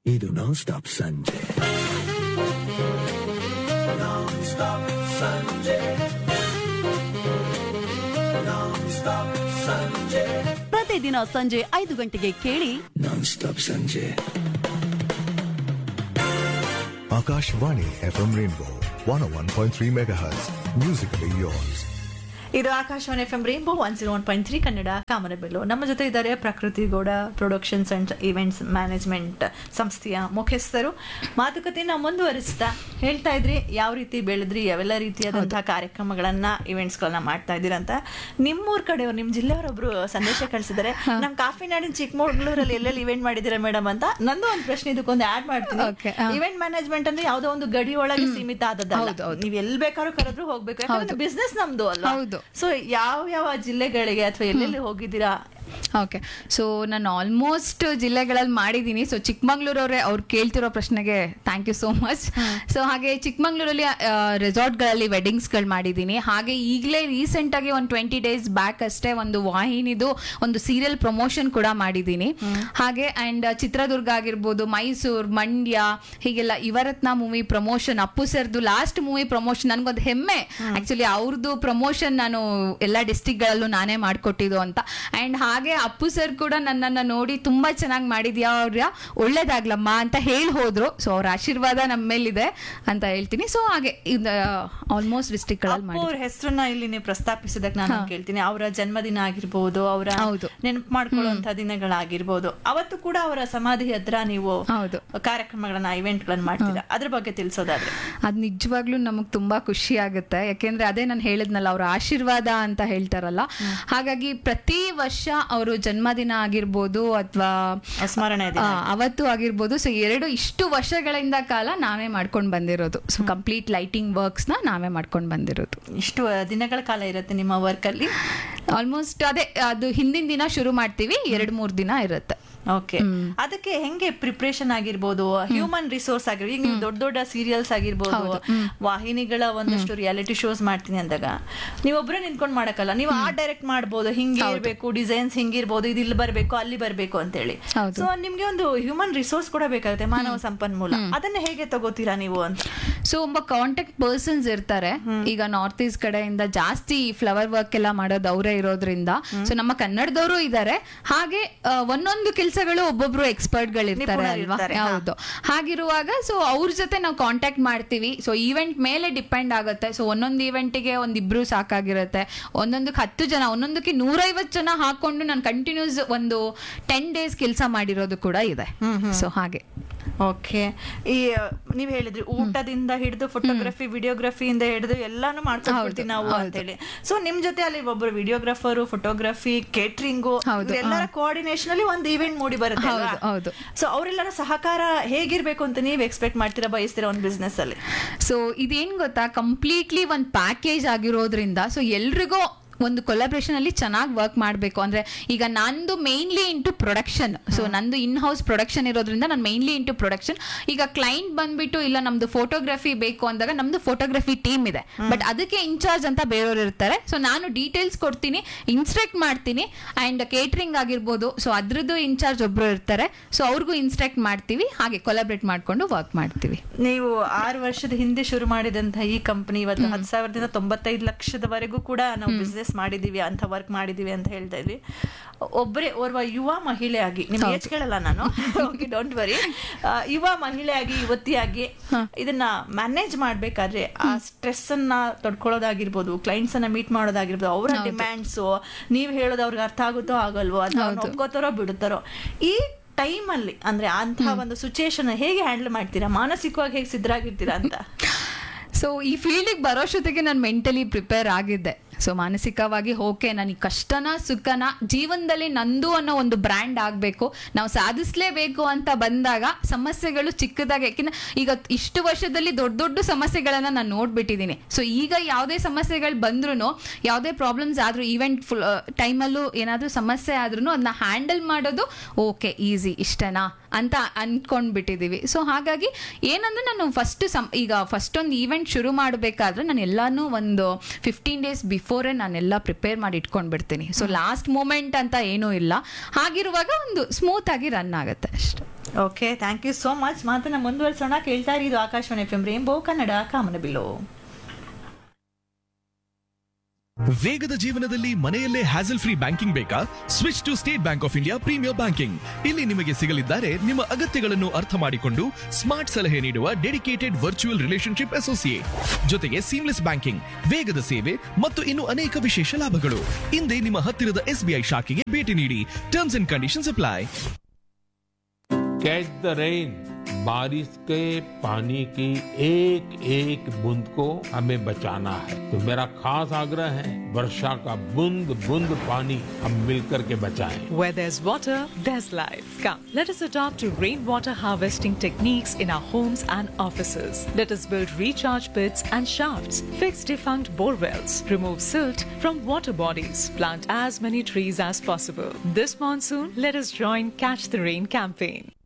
ಇದು ನಾನ್ ಸ್ಟಾಪ್ ಸಂಜೆ ನಾನ್ ಸ್ಟಾಪ್ ಸಂಜೆ ನಾನ್ ಸ್ಟಾಪ್ ಸಂಜೆ ಪ್ರತಿದಿನ ಸಂಜೆ ಐದು ಗಂಟೆಗೆ ಕೇಳಿ ನಾನ್ ಸ್ಟಾಪ್ ಸಂಜೆ Akashvani FM Rainbow 101.3 MHz. Musically yours. ಇದು Akashvani F M Rainbow one zero one point three Kannada ಕಾಮನಬೆಲ್ಲು ನಮ್ಮ ಜೊತೆ ಇದ್ದಾರೆ Prakriti Gowda productions and events management ಸಂಸ್ಥೆಯ ಮುಖ್ಯಸ್ಥರು ಮಾತುಕತೆನ ಮುಂದುವರಿಸ್ತಾ ಹೇಳ್ತಾ ಇದ್ರಿ ಯಾವ ರೀತಿ ಬೆಳೆದ್ರಿ ಯಾವೆಲ್ಲ ರೀತಿಯಾದಂತಹ ಕಾರ್ಯಕ್ರಮಗಳನ್ನ ಇವೆಂಟ್ಸ್ಗಳನ್ನ ಮಾಡ್ತಾ ಇದ್ದೀರಾ ಅಂತ ನಿಮ್ಮೂರ್ ಕಡೆಯವ್ರು ನಿಮ್ಮ ಜಿಲ್ಲೆಯವರೊಬ್ರು ಸಂದೇಶ ಕಳಿಸಿದ್ದಾರೆ ನಮ್ಮ ಕಾಫಿ ನಾಡಿನ ಚಿಕ್ಕಮಗಳೂರಲ್ಲಿ ಎಲ್ಲೆಲ್ಲಿ ಇವೆಂಟ್ ಮಾಡಿದ್ದೀರಾ ಮೇಡಮ್ ಅಂತ ನಂದು ಒಂದು ಪ್ರಶ್ನೆ ಇದಕ್ಕೊಂದು ಆಡ್ ಮಾಡ್ತೀನಿ Okay, ಹಾ. ಇವೆಂಟ್ ಮ್ಯಾನೇಜ್ಮೆಂಟ್ ಅಂದ್ರೆ ಯಾವ್ದೋ ಒಂದು ಗಡಿ ಒಳಗೆ ಸೀಮಿತ ಆದದ್ದಲ್ಲ ಹೌದು, ಹೌದು. ನೀವ್ ಎಲ್ ಬೇಕಾದ್ರೂ ಕರೆದ್ರು ಹೋಗ್ಬೇಕು ಯಾಕಂದ್ರೆ ಬಿಸ್ನೆಸ್ ನಮ್ದು ಅಲ್ವಾ ಹೌದು. ಸೊ ಯಾವ ಯಾವ ಜಿಲ್ಲೆಗಳಿಗೆ ಅಥವಾ ಎಲ್ಲೆಲ್ಲಿ ಹೋಗಿದ್ದೀರಾ ಓಕೆ ಸೊ ನಾನು ಆಲ್ಮೋಸ್ಟ್ ಜಿಲ್ಲೆಗಳಲ್ಲಿ ಮಾಡಿದ್ದೀನಿ ಸೊ ಚಿಕ್ಕಮಂಗ್ಳೂರವ್ರೆ ಅವ್ರು ಕೇಳ್ತಿರೋ ಪ್ರಶ್ನೆಗೆ thank you so much so ಹಾಗೆ ಚಿಕ್ಕಮಂಗ್ಳೂರಲ್ಲಿ ರೆಸಾರ್ಟ್ಗಳಲ್ಲಿ ವೆಡ್ಡಿಂಗ್ಸ್ಗಳು ಮಾಡಿದ್ದೀನಿ ಹಾಗೆ ಈಗಲೇ ರೀಸೆಂಟಾಗಿ ಒಂದು ಟ್ವೆಂಟಿ ಡೇಸ್ ಬ್ಯಾಕ್ ಅಷ್ಟೇ ಒಂದು ವಾಹಿನಿದು ಒಂದು ಸೀರಿಯಲ್ ಪ್ರಮೋಷನ್ ಕೂಡ ಮಾಡಿದ್ದೀನಿ ಹಾಗೆ ಆ್ಯಂಡ್ ಚಿತ್ರದುರ್ಗ ಆಗಿರ್ಬೋದು ಮೈಸೂರು ಮಂಡ್ಯ ಹೀಗೆಲ್ಲ ಇವರತ್ನ ಮೂವಿ ಪ್ರಮೋಷನ್ ಅಪ್ಪು ಸರ್ದು ಲಾಸ್ಟ್ ಮೂವಿ ಪ್ರಮೋಷನ್ ನನಗೊಂದು ಹೆಮ್ಮೆ ಆಕ್ಚುಲಿ ಅವ್ರದ್ದು ಪ್ರಮೋಷನ್ ನಾನು ಎಲ್ಲ ಡಿಸ್ಟಿಕ್ಗಳಲ್ಲೂ ನಾನೇ ಮಾಡಿಕೊಟ್ಟಿದ್ದು ಅಂತ ಆ್ಯಂಡ್ ಹಾಗೆ ಅಪ್ಪು ಸರ್ ಕೂಡ ನನ್ನನ್ನು ನೋಡಿ ತುಂಬಾ ಚೆನ್ನಾಗಿ ಮಾಡಿದ್ಯಾ ಅವ್ರ ಒಳ್ಳೇದಾಗ್ಲಮ್ಮ ಅಂತ ಹೇಳಿ ಹೋದ್ರು ಸೊ ಅವ್ರ ಆಶೀರ್ವಾದ ನಮ್ಮ ಮೇಲಿದೆ ಅಂತ ಹೇಳ್ತೀನಿ ಸೊ ಹಾಗೆ ಆಲ್ಮೋಸ್ಟ್ ಡಿಸ್ಟಿಕ್ಗಳಲ್ಲಿ ಅಪ್ಪು ಮಾಡಿ ಅವ್ರ ಹೆಸರನ್ನ ಇಲ್ಲಿ ನೀವು ಪ್ರಸ್ತಾಪಿಸಿದಕ್ಕೆ ನಾನು ಕೇಳ್ತೀನಿ ಅವರ ಜನ್ಮದಿನ ಆಗಿರ್ಬೋದು ಅವರ ಹೌದು. ನೆನಪು ಮಾಡ್ಕೊಳ್ಳುವಂತ ದಿನಗಳಾಗಿರ್ಬೋದು ಅವತ್ತು ಕೂಡ ಅವರ ಸಮಾಧಿ ಹತ್ರ ನೀವು ಹೌದು. ಕಾರ್ಯಕ್ರಮಗಳನ್ನ ಇವೆಂಟ್ ಗಳನ್ನ ಮಾಡ್ತೀರಾ ಅದ್ರ ಬಗ್ಗೆ ತಿಳಿಸೋದಾದ್ರೆ ಅದ್ ನಿಜವಾಗ್ಲೂ ನಮಗ್ ತುಂಬಾ ಖುಷಿ ಆಗುತ್ತೆ ಯಾಕೆಂದ್ರೆ ಅದೇ ನಾನು ಹೇಳಿದ್ನಲ್ಲ ಅವ್ರ ಆಶೀರ್ವಾದ ಅಂತ ಹೇಳ್ತಾರಲ್ಲ ಹಾಗಾಗಿ ಪ್ರತಿ ವರ್ಷ ಅವರು ಜನ್ಮದಿನ ಆಗಿರ್ಬೋದು ಅಥವಾ ಸ್ಮರಣೆ ದಿನ. ಅವತ್ತು ಆಗಿರ್ಬೋದು ಸೊ ಎರಡು ಇಷ್ಟು ವರ್ಷಗಳಿಂದ ಕಾಲ ನಾವೇ ಮಾಡ್ಕೊಂಡು ಬಂದಿರೋದು ಸೊ ಕಂಪ್ಲೀಟ್ ಲೈಟಿಂಗ್ ವರ್ಕ್ಸ್ ನ ನಾವೇ ಮಾಡ್ಕೊಂಡು ಬಂದಿರೋದು ಇಷ್ಟು ದಿನಗಳ ಕಾಲ ಇರುತ್ತೆ ನಿಮ್ಮ ವರ್ಕ್ ಅಲ್ಲಿ ಆಲ್ಮೋಸ್ಟ್ ಅದೇ ಅದು ಹಿಂದಿನ ದಿನ ಶುರು ಮಾಡ್ತೀವಿ ಎರಡ್ ಮೂರ್ ದಿನ ಇರುತ್ತೆ ಓಕೆ ಅದಕ್ಕೆ ಹೆಂಗೆ ಪ್ರಿಪ್ರೇಷನ್ ಆಗಿರ್ಬೋದು ಹ್ಯೂಮನ್ ರಿಸೋರ್ಸ್ ಆಗಿರ್ಬೋದು ಈಗ ನೀವು ದೊಡ್ಡ ದೊಡ್ಡ ಸೀರಿಯಲ್ಸ್ ಆಗಿರ್ಬೋದು ವಾಹಿನಿಗಳ ಒಂದಷ್ಟು ರಿಯಾಲಿಟಿ ಶೋಸ್ ಮಾಡ್ತೀನಿ ಅಂದಾಗ ನೀವೊಬ್ರೇ ನಿಂತ್ಕೊಂಡು ಮಾಡಕ್ಕಲ್ಲ ನೀವು ಆ ಡೈರೆಕ್ಟ್ ಮಾಡ್ಬೋದು ಹಿಂಗೆ ಇರ್ಬೇಕು ಡಿಸೈನ್ಸ್ ಹಿಂಗಿರ್ಬೋದು ಇದು ಇಲ್ಲಿ ಬರ್ಬೇಕು ಅಲ್ಲಿ ಬರ್ಬೇಕು ಅಂತ ಹೇಳಿ ಹೌದು. ಸೊ ನಿಮ್ಗೆ ಒಂದು ಹ್ಯೂಮನ್ ರಿಸೋರ್ಸ್ ಕೂಡ ಬೇಕಾಗುತ್ತೆ ಮಾನವ ಸಂಪನ್ಮೂಲ ಅದನ್ನ ಹೇಗೆ ತಗೋತೀರಾ ನೀವು ಅಂತ ಸೊ ಒಬ್ಬ ಕಾಂಟ್ಯಾಕ್ಟ್ ಪರ್ಸನ್ಸ್ ಇರ್ತಾರೆ ಈಗ ನಾರ್ತ್ ಈಸ್ಟ್ ಕಡೆಯಿಂದ ಜಾಸ್ತಿ ಫ್ಲವರ್ ವರ್ಕ್ ಎಲ್ಲ ಮಾಡೋದು ಅವರೇ ಇರೋದ್ರಿಂದ ಸೊ ನಮ್ಮ ಕನ್ನಡದವರು ಇದ್ದಾರೆ ಹಾಗೆ ಆ, ಒಂದೊಂದು ಕೆಲಸಗಳು ಒಬ್ಬೊಬ್ರು ಎಕ್ಸ್ಪರ್ಟ್ ಗಳು ಇರ್ತಾರೆ ನಿಪುಣರು ಅಲ್ವಾ ಇರ್ತಾರೆ, ಹಾ. ಹೌದು ಹಾಗಿರುವಾಗ ಸೊ ಅವ್ರ ಜೊತೆ ನಾವು ಕಾಂಟ್ಯಾಕ್ಟ್ ಮಾಡ್ತೀವಿ ಸೊ ಈವೆಂಟ್ ಮೇಲೆ ಡಿಪೆಂಡ್ ಆಗುತ್ತೆ ಸೊ ಒಂದೊಂದು ಈವೆಂಟಿಗೆ ಒಂದಿಬ್ರು ಸಾಕಾಗಿರುತ್ತೆ ಒಂದೊಂದಕ್ಕೆ ಹತ್ತು ಜನ ಒಂದೊಂದಕ್ಕೆ ನೂರೈವತ್ತು ಜನ ಹಾಕೊಂಡು ನಾನು ಕಂಟಿನ್ಯೂಸ್ ಒಂದು ಟೆನ್ ಡೇಸ್ ಕೆಲಸ ಮಾಡಿರೋದು ಕೂಡ ಇದೆ ಸೊ ಹಾಗೆ ಓಕೆ ಈ ನೀವ್ ಹೇಳಿದ್ರಿ ಊಟದಿಂದ ಹಿಡಿದು ಫೋಟೋಗ್ರಫಿ ವಿಡಿಯೋಗ್ರಫಿಯಿಂದ ಹಿಡಿದು ಎಲ್ಲಾನು ಮಾಡ್ಕೊಡ್ತೀವಿ ನಾವು ಅಂತ ಹೇಳಿ ಸೊ ನಿಮ್ ಜೊತೆ ಅಲ್ಲಿ ಒಬ್ಬರು ವಿಡಿಯೋಗ್ರಾಫರ್ ಫೋಟೋಗ್ರಫಿ ಕೇಟ್ರಿಂಗು ಹೌದು, ಎಲ್ಲರ ಕೋಆರ್ಡಿನೇಷನ್ ಅಲ್ಲಿ ಒಂದು ಇವೆಂಟ್ ಮೂಡಿ ಬರುತ್ತೆ ಹೌದು, ಹೌದು. ಸೊ ಅವರೆಲ್ಲರ ಸಹಕಾರ ಹೇಗಿರ್ಬೇಕು ಅಂತ ನೀವ್ ಎಕ್ಸ್ಪೆಕ್ಟ್ ಮಾಡ್ತೀರಾ ಬಯಸ್ತೀರಾ ಒಂದು ಬಿಸ್ನೆಸ್ ಅಲ್ಲಿ ಸೊ ಇದೇನ್ ಗೊತ್ತಾ ಕಂಪ್ಲೀಟ್ಲಿ ಒಂದು ಪ್ಯಾಕೇಜ್ ಆಗಿರೋದ್ರಿಂದ ಸೊ ಎಲ್ರಿಗೂ ಒಂದು ಕೊಲಾಬ್ರೇಷನ್ ಅಲ್ಲಿ ಚೆನ್ನಾಗಿ ವರ್ಕ್ ಮಾಡಬೇಕು ಅಂದ್ರೆ ಈಗ ನಂದು ಮೇನ್ಲಿ ಇಂಟು ಪ್ರೊಡಕ್ಷನ್ ಸೊ ನಂದು ಇನ್ ಹೌಸ್ ಪ್ರೊಡಕ್ಷನ್ ಇರೋದ್ರಿಂದ ನಾನು ಮೇನ್ಲಿ ಇಂಟು ಪ್ರೊಡಕ್ಷನ್ ಈಗ ಕ್ಲೈಂಟ್ ಬಂದ್ಬಿಟ್ಟು ಇಲ್ಲ ನಮ್ದು ಫೋಟೋಗ್ರಫಿ ಬೇಕು ಅಂದಾಗ ನಮ್ದು ಫೋಟೋಗ್ರಫಿ ಟೀಮ್ ಇದೆ ಬಟ್ ಅದಕ್ಕೆ ಇನ್ಚಾರ್ಜ್ ಅಂತ ಬೇರೆಯವರು ಇರ್ತಾರೆ ಸೊ ನಾನು ಡೀಟೇಲ್ಸ್ ಕೊಡ್ತೀನಿ ಇನ್ಸ್ಟ್ರಕ್ಟ್ ಮಾಡ್ತೀನಿ ಅಂಡ್ ಕೇಟ್ರಿಂಗ್ ಆಗಿರ್ಬೋದು ಸೊ ಅದ್ರದ್ದು ಇನ್ಚಾರ್ಜ್ ಒಬ್ರು ಇರ್ತಾರೆ ಸೊ ಅವ್ರಿಗೂ ಇನ್ಸ್ಟ್ರಕ್ಟ್ ಮಾಡ್ತೀವಿ ಹಾಗೆ ಕೊಲಾಬ್ರೇಟ್ ಮಾಡ್ಕೊಂಡು ವರ್ಕ್ ಮಾಡ್ತೀವಿ ನೀವು ಆರು ವರ್ಷದ ಹಿಂದೆ ಶುರು ಮಾಡಿದಂತಹ ಈ ಕಂಪನಿ ಇವತ್ತು ಹತ್ತು ಸಾವಿರದಿಂದ ತೊಂಬತ್ತೈದು ಲಕ್ಷದವರೆಗೂ ಕೂಡ ನಾವು ಬಿಸ್ನೆಸ್ ಮಾಡಿದೀವಿ ಅಂತ ವರ್ಕ್ ಮಾಡಿದೀವಿ ಅಂತ ಹೇಳ್ತಾ ಇದ್ವಿ ಒಬ್ಬರೇ ಓರ್ವ ಯುವ ಮಹಿಳೆಯಾಗಿ ನಿಮ್ ಏಜ್ ಕೇಳಲ್ಲ ನಾನು ಓಕೆ ಡೋಂಟ್ ವರಿ ಯುವ ಮಹಿಳೆಯಾಗಿ ಯುವತಿಯಾಗಿ ಇದನ್ನ ಮ್ಯಾನೇಜ್ ಮಾಡ್ಬೇಕಾದ್ರೆ ಆ ಸ್ಟ್ರೆಸ್ ಅನ್ನ ತೊಡ್ಕೊಳ್ಳೋದಾಗಿರ್ಬೋದು ಕ್ಲೈಂಟ್ಸ್ ಅನ್ನ ಮೀಟ್ ಮಾಡೋದಾಗಿರ್ಬೋದು ಅವರ ಡಿಮ್ಯಾಂಡ್ಸ್ ನೀವ್ ಹೇಳೋದು ಅವ್ರಿಗೆ ಅರ್ಥ ಆಗುತ್ತೋ ಆಗಲ್ವೋ ಅಥವಾ ಅವ್ರ್ನ ಒಪ್ಕೋತಾರೋ ಬಿಡುತ್ತಾರೋ ಈ ಟೈಮಲ್ಲಿ ಅಂದ್ರೆ ಅಂತಹ ಒಂದು ಸಿಚುಯೇಷನ್ ಹೇಗೆ ಹ್ಯಾಂಡಲ್ ಮಾಡ್ತೀರಾ ಮಾನಸಿಕವಾಗಿ ಹೇಗೆ ಸಿದ್ಧರಾಗಿರ್ತೀರಾ ಅಂತ ಸೊ ಈ ಫೀಲ್ಡಿಗೆ ಬರೋಷ್ಟೊತ್ತಿಗೆ ನಾನು ಮೆಂಟಲಿ ಪ್ರಿಪೇರ್ ಆಗಿದ್ದೆ ಸೊ ಮಾನಸಿಕವಾಗಿ ಓಕೆ ನನಗೆ ಕಷ್ಟನ ಸುಖನ ಜೀವನದಲ್ಲಿ ನಂದು ಅನ್ನೋ ಒಂದು ಬ್ರ್ಯಾಂಡ್ ಆಗಬೇಕು ನಾವು ಸಾಧಿಸ್ಲೇಬೇಕು ಅಂತ ಬಂದಾಗ ಸಮಸ್ಯೆಗಳು ಚಿಕ್ಕದಾಗಿ ಯಾಕೆಂದ್ರೆ ಈಗ ಇಷ್ಟು ವರ್ಷದಲ್ಲಿ ದೊಡ್ಡ ದೊಡ್ಡ ಸಮಸ್ಯೆಗಳನ್ನ ನಾನು ನೋಡ್ಬಿಟ್ಟಿದ್ದೀನಿ ಸೊ ಈಗ ಯಾವುದೇ ಸಮಸ್ಯೆಗಳು ಬಂದ್ರೂ ಯಾವುದೇ ಪ್ರಾಬ್ಲಮ್ಸ್ ಆದ್ರೂ ಈವೆಂಟ್ ಫುಲ್ ಟೈಮಲ್ಲೂ ಏನಾದರೂ ಸಮಸ್ಯೆ ಆದ್ರೂ ಅದನ್ನ ಹ್ಯಾಂಡಲ್ ಮಾಡೋದು ಓಕೆ ಈಸಿ ಇಷ್ಟನಾ ಅಂತ ಅನ್ಕೊಂಡ್ಬಿಟ್ಟಿದೀವಿ ಸೊ ಹಾಗಾಗಿ ಏನಂದ್ರೆ ನಾನು ಫಸ್ಟ್ ಸಮ್ ಈಗ ಫಸ್ಟ್ ಒಂದು ಈವೆಂಟ್ ಶುರು ಮಾಡಬೇಕಾದ್ರೆ ನಾನು ಎಲ್ಲಾನು ಒಂದು ಫಿಫ್ಟೀನ್ ಡೇಸ್ ಬಿಫೋರೇ ನಾನೆಲ್ಲ ಪ್ರಿಪೇರ್ ಮಾಡಿ ಇಟ್ಕೊಂಡ್ಬಿಡ್ತೀನಿ ಸೊ ಲಾಸ್ಟ್ ಮೂಮೆಂಟ್ ಅಂತ ಏನೂ ಇಲ್ಲ ಹಾಗಿರುವಾಗ ಒಂದು ಸ್ಮೂತ್ ಆಗಿ ರನ್ ಆಗುತ್ತೆ ಅಷ್ಟೇ okay thank you so much ಮಾತನ್ನ ಮುಂದುವರಿಸೋಣ ಕೇಳ್ತಾ ಇರಿ ಇದು Akashvani F M Rainbow Kannada ಕಾಮನಬಿಲ್ಲು ವೇಗದ ಜೀವನದಲ್ಲಿ ಮನೆಯಲ್ಲೇ ಹ್ಯಾಸಲ್ ಫ್ರೀ ಬ್ಯಾಂಕಿಂಗ್ ಬೇಕಾ switch to State Bank of India premier banking ಇಲ್ಲಿ ನಿಮಗೆ ಸಿಗಲಿದ್ದಾರೆ ನಿಮ್ಮ ಅಗತ್ಯಗಳನ್ನು ಅರ್ಥ ಮಾಡಿಕೊಂಡು ಸ್ಮಾರ್ಟ್ ಸಲಹೆ ನೀಡುವ ಡೆಡಿಕೇಟೆಡ್ ವರ್ಚುವಲ್ ರಿಲೇಶನ್ಶಿಪ್ ಅಸೋಸಿಯೇಟ್ ಜೊತೆಗೆ ಸೀಮ್ಲೆಸ್ ಬ್ಯಾಂಕಿಂಗ್ ವೇಗದ ಸೇವೆ ಮತ್ತು ಇನ್ನು ಅನೇಕ ವಿಶೇಷ ಲಾಭಗಳು ಹಿಂದೆ ನಿಮ್ಮ ಹತ್ತಿರದ ಎಸ್ಬಿಐ ಶಾಖೆಗೆ ಭೇಟಿ ನೀಡಿ terms and conditions apply catch the rain बारिश के पानी की एक एक बूंद को हमें बचाना है तो मेरा खास आग्रह है वर्षा का बूंद बूंद पानी हम मिलकर के बचाएं Where there's water, there's life. Come, let us adopt to rainwater harvesting techniques in our homes and offices. Let us build recharge pits and shafts, fix defunct bore wells, remove silt from water bodies, plant as many trees as possible. This monsoon, let us join Catch the Rain campaign.